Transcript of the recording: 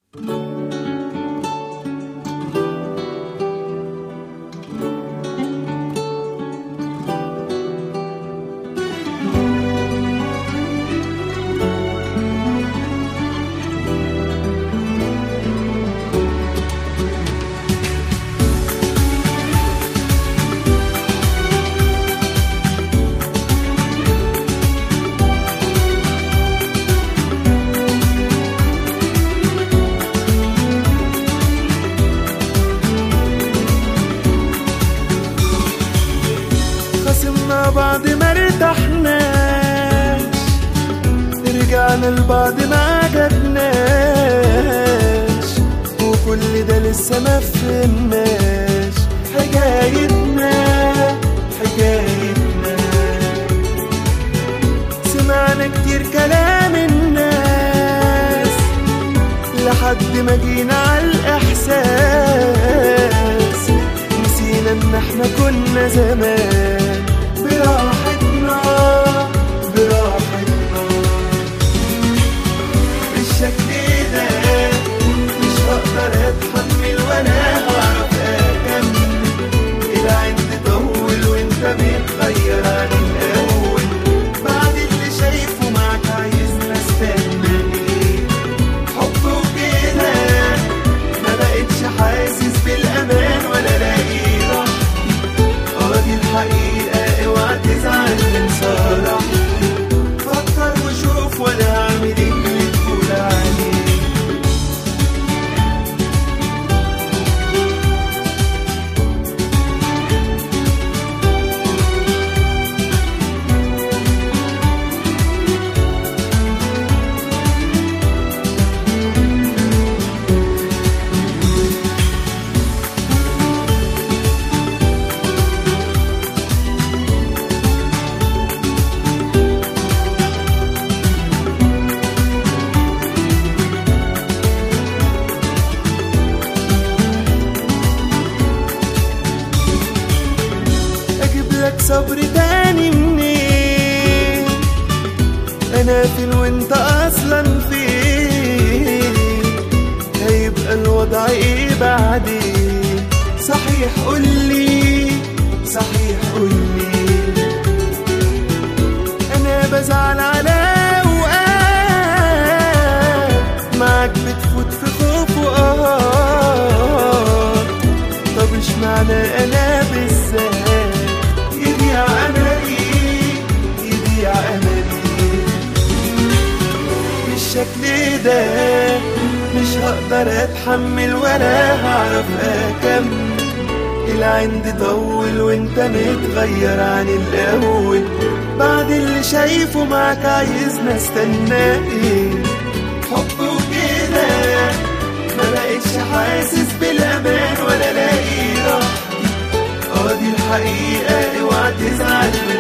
خصمنا بعض ما ارتحناش رجعنا لبعض ما عجبناش وكل ده لسه ما فهمناش حكايتنا حكايتنا سمعنا كتير كلام الناس لحد ما جينا على الإحساس نسينا إن إحنا كنا زمان براحتنا براحتنا بالشكل ده مش هقدر أتحمل ولا هعرف أكمل العين تطول وأنت بتغير عن الأول بعد اللي شايفه معاك عايزنا استنى إيه حب وكده ما بقتش حاسس بالامان ولا لاقي راحتي اه دي الحقيقه اوعى تزعل من صراحتي فكر وشوف وانا هعمل ايه اللي تقول عليه اجيب لك صبر تاني منين انا فين وانت اصلا فين هيبقى الوضع ايه بعدين صحيح قولي صحيح قولي انا بزعل على اوقات معاك بتفوت في خوف وقهر طب اشمعنى انا بالذات يضيع املي يضيع املي بالشكل ده مش هقدر اتحمل ولا هعرف اكمل العين طول وانت متغير عن الاول بعد اللي شايفه معاك عايزنا استنى ايه حب وكده ما بقتش حاسس بالامان ولا لاقي راحتي اه دي الحقيقه اوعى تزعل من